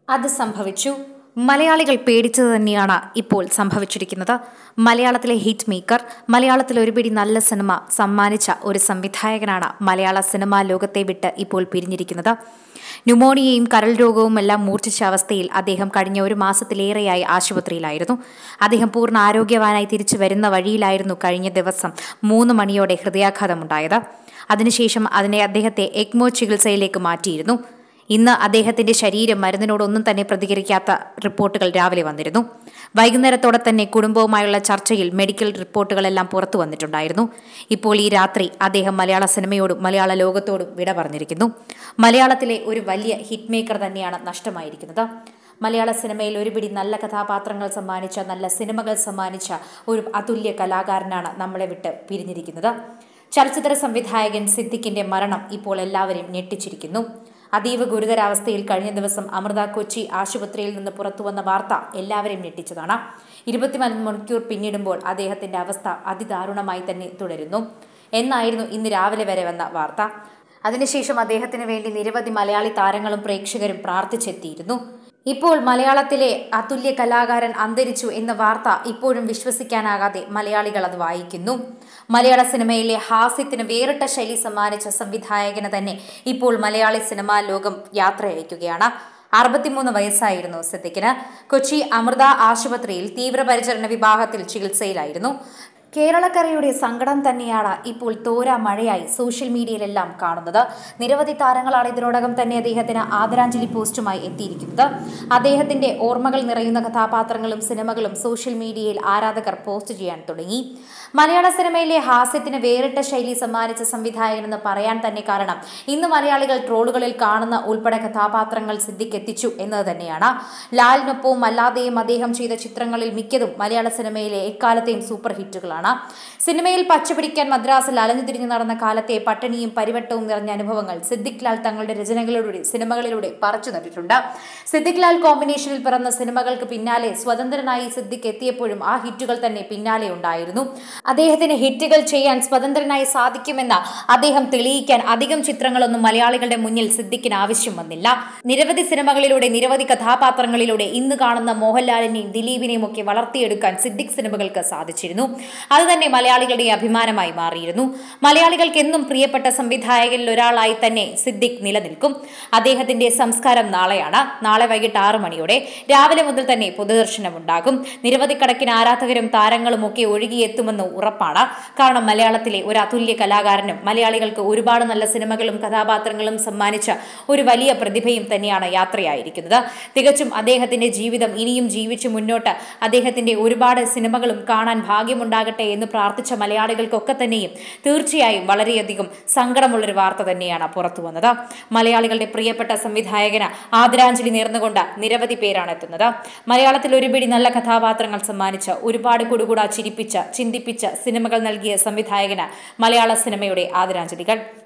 അത് സംഭവിച്ചു മലയാളികൾ പേടിച്ചത് തന്നെയാണ് ഇപ്പോൾ സംഭവിച്ചിരിക്കുന്നത് മലയാളത്തിലെ ഹിറ്റ് മേക്കർ മലയാളത്തിൽ ഒരുപിടി നല്ല സിനിമ സമ്മാനിച്ച ഒരു സംവിധായകനാണ് മലയാള സിനിമാ ലോകത്തെ വിട്ട് ഇപ്പോൾ പിരിഞ്ഞിരിക്കുന്നത് ന്യൂമോണിയയും കരൾ രോഗവും എല്ലാം മൂർച്ഛിച്ച അവസ്ഥയിൽ അദ്ദേഹം കഴിഞ്ഞ ഒരു മാസത്തിലേറെയായി ആശുപത്രിയിലായിരുന്നു അദ്ദേഹം പൂർണ്ണ ആരോഗ്യവാനായി തിരിച്ചു വരുന്ന വഴിയിലായിരുന്നു കഴിഞ്ഞ ദിവസം മൂന്ന് മണിയോടെ ഹൃദയാഘാതമുണ്ടായത് അതിനുശേഷം അതിനെ അദ്ദേഹത്തെ എക്മോ ചികിത്സയിലേക്ക് മാറ്റിയിരുന്നു ഇന്ന് അദ്ദേഹത്തിന്റെ ശരീരം മരുന്നിനോടൊന്നും തന്നെ പ്രതികരിക്കാത്ത റിപ്പോർട്ടുകൾ രാവിലെ വന്നിരുന്നു വൈകുന്നേരത്തോടെ തന്നെ കുടുംബവുമായുള്ള ചർച്ചയിൽ മെഡിക്കൽ റിപ്പോർട്ടുകളെല്ലാം പുറത്തു വന്നിട്ടുണ്ടായിരുന്നു ഇപ്പോൾ ഈ രാത്രി അദ്ദേഹം മലയാള സിനിമയോടും മലയാള ലോകത്തോടും വിട പറഞ്ഞിരിക്കുന്നു മലയാളത്തിലെ ഒരു വലിയ ഹിറ്റ് മേക്കർ തന്നെയാണ് നഷ്ടമായിരിക്കുന്നത് മലയാള സിനിമയിൽ ഒരുപിടി നല്ല കഥാപാത്രങ്ങൾ സമ്മാനിച്ച നല്ല സിനിമകൾ സമ്മാനിച്ച ഒരു അതുല്യ കലാകാരനാണ് നമ്മളെ വിട്ട് പിരിഞ്ഞിരിക്കുന്നത് ചലച്ചിത്ര സംവിധായകൻ സിദ്ദിഖിന്റെ മരണം ഇപ്പോൾ എല്ലാവരെയും ഞെട്ടിച്ചിരിക്കുന്നു അതീവ ഗുരുതരാവസ്ഥയിൽ കഴിഞ്ഞ ദിവസം അമൃത കൊച്ചി ആശുപത്രിയിൽ നിന്ന് പുറത്തുവന്ന വാർത്ത എല്ലാവരെയും ഞെട്ടിച്ചതാണ് ഇരുപത്തിനാല് മണിക്കൂർ പിന്നിടുമ്പോൾ അദ്ദേഹത്തിന്റെ അവസ്ഥ അതിദാരുണമായി തന്നെ തുടരുന്നു എന്നായിരുന്നു ഇന്ന് രാവിലെ വരെ വന്ന വാർത്ത അതിനുശേഷം അദ്ദേഹത്തിന് വേണ്ടി നിരവധി മലയാളി താരങ്ങളും പ്രേക്ഷകരും പ്രാർത്ഥിച്ചെത്തിയിരുന്നു ഇപ്പോൾ മലയാളത്തിലെ അതുല്യ കലാകാരൻ അന്തരിച്ചു എന്ന വാർത്ത ഇപ്പോഴും വിശ്വസിക്കാനാകാതെ മലയാളികൾ അത് വായിക്കുന്നു മലയാള സിനിമയിലെ ഹാസ്യത്തിന് വേറിട്ട ശൈലി സമ്മാനിച്ച സംവിധായകന് തന്നെ ഇപ്പോൾ മലയാളി സിനിമാ ലോകം യാത്രയയക്കുകയാണ് അറുപത്തിമൂന്ന് വയസ്സായിരുന്നു സിദ്ദിഖിന് കൊച്ചി അമൃത ആശുപത്രിയിൽ തീവ്രപരിചരണ വിഭാഗത്തിൽ ചികിത്സയിലായിരുന്നു കേരളക്കരയുടെ സങ്കടം തന്നെയാണ് ഇപ്പോൾ തോരാ മഴയായി സോഷ്യൽ മീഡിയയിലെല്ലാം കാണുന്നത് നിരവധി താരങ്ങളാണ് ഇതിനോടകം തന്നെ അദ്ദേഹത്തിന് ആദരാഞ്ജലി പോസ്റ്റുമായി എത്തിയിരിക്കുന്നത് അദ്ദേഹത്തിന്റെ ഓർമ്മകൾ നിറയുന്ന കഥാപാത്രങ്ങളും സിനിമകളും സോഷ്യൽ മീഡിയയിൽ ആരാധകർ പോസ്റ്റ് ചെയ്യാൻ തുടങ്ങി മലയാള സിനിമയിലെ ഹാസ്യത്തിന് വേറിട്ട ശൈലി സമ്മാനിച്ച സംവിധായകനെന്ന് പറയാൻ തന്നെ കാരണം ഇന്ന് മലയാളികൾ ട്രോളുകളിൽ കാണുന്ന ഉൾപ്പെടെ കഥാപാത്രങ്ങൾ സിദ്ദിഖ് എത്തിച്ചു എന്നത് തന്നെയാണ് ലാലിനൊപ്പവും അല്ലാതെയും അദ്ദേഹം ചെയ്ത ചിത്രങ്ങളിൽ മിക്കതും മലയാള സിനിമയിലെ എക്കാലത്തെയും സൂപ്പർ ഹിറ്റുകളാണ് സിനിമയിൽ പച്ചപിടിക്കാൻ മദ്രാസിൽ അലഞ്ഞു തിരിഞ്ഞു നടന്ന കാലത്തെ പട്ടിണിയും പരിവട്ടവും നിറഞ്ഞ അനുഭവങ്ങൾ സിദ്ദിഖ് ലാൽ തങ്ങളുടെ രചനകളിലൂടെ സിനിമകളിലൂടെ പറിച്ചു നട്ടിട്ടുണ്ട് സിദ്ദിഖ് ലാൽ കോമ്പിനേഷനിൽ പിറന്ന സിനിമകൾക്ക് പിന്നാലെ സ്വതന്ത്രനായി സിദ്ദിഖ് എത്തിയപ്പോഴും ആ ഹിറ്റുകൾ തന്നെ പിന്നാലെ ഉണ്ടായിരുന്നു അദ്ദേഹത്തിന് ഹിറ്റുകൾ ചെയ്യാൻ സ്വതന്ത്രനായി സാധിക്കുമെന്ന് അദ്ദേഹം തെളിയിക്കാൻ അധികം ചിത്രങ്ങളൊന്നും മലയാളികളുടെ മുന്നിൽ സിദ്ദിഖിന് ആവശ്യം വന്നില്ല നിരവധി സിനിമകളിലൂടെ നിരവധി കഥാപാത്രങ്ങളിലൂടെ ഇന്ന് കാണുന്ന മോഹൻലാലിനെയും ദിലീപിനെയും ഒക്കെ വളർത്തിയെടുക്കാൻ സിദ്ദിഖ് സിനിമകൾക്ക് സാധിച്ചിരുന്നു അത് തന്നെ മലയാളികളുടെ അഭിമാനമായി മാറിയിരുന്നു മലയാളികൾക്ക് എന്നും പ്രിയപ്പെട്ട സംവിധായകരിൽ ഒരാളായി തന്നെ സിദ്ദിഖ് നിലനിൽക്കും അദ്ദേഹത്തിന്റെ സംസ്കാരം നാളെയാണ് നാളെ വൈകിട്ട് ആറ് മണിയോടെ രാവിലെ മുതൽ തന്നെ പൊതുദർശനം ഉണ്ടാകും നിരവധി കണക്കിന് ആരാധകരും താരങ്ങളും ഒക്കെ ഒഴുകിയെത്തുമെന്ന് ഉറപ്പാണ് കാരണം മലയാളത്തിലെ ഒരു അതുല്യ കലാകാരനും മലയാളികൾക്ക് ഒരുപാട് നല്ല സിനിമകളും കഥാപാത്രങ്ങളും സമ്മാനിച്ച ഒരു വലിയ പ്രതിഭയും തന്നെയാണ് യാത്രയായിരിക്കുന്നത് തികച്ചും അദ്ദേഹത്തിന്റെ ജീവിതം ഇനിയും ജീവിച്ചു മുന്നോട്ട് അദ്ദേഹത്തിന്റെ ഒരുപാട് സിനിമകളും കാണാൻ ഭാഗ്യമുണ്ടാകട്ടെ എന്ന് പ്രാർത്ഥിച്ച മലയാളികൾക്കൊക്കെ തന്നെയും തീർച്ചയായും വളരെയധികം സങ്കടമുള്ളൊരു വാർത്ത തന്നെയാണ് പുറത്തു വന്നത് മലയാളികളുടെ പ്രിയപ്പെട്ട സംവിധായകന് ആദരാഞ്ജലി നേർന്നുകൊണ്ട് നിരവധി പേരാണ് എത്തുന്നത് മലയാളത്തിൽ ഒരുപിടി നല്ല കഥാപാത്രങ്ങൾ സമ്മാനിച്ച ഒരുപാട് കുടുകൂടാ ചിരിപ്പിച്ച ചിന്തിപ്പിച്ച സിനിമകൾ നൽകിയ സംവിധായകന് മലയാള സിനിമയുടെ ആദരാഞ്ജലികൾ